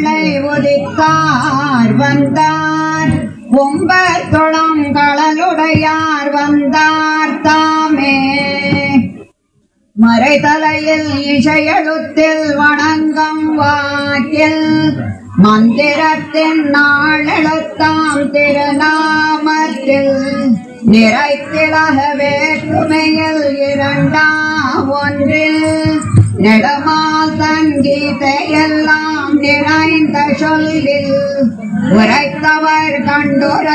உதித்தார் வந்தார் ஒம்பத்தொளம் களலுடையார் வந்தார் தாமே மறைதலையில் இசையெழுத்தில் வணங்கம் வாக்கில் மந்திரத்தின் நாளெழுத்தாம் திருநாமத்தில் நிறைத்திலக வேற்றுமையில் இரண்டாம் ஒன்றில் நெடுமால் சங்கீதையெல்லாம் நிறைந்த சொல்லில் உரைத்தவர் கண்டுரை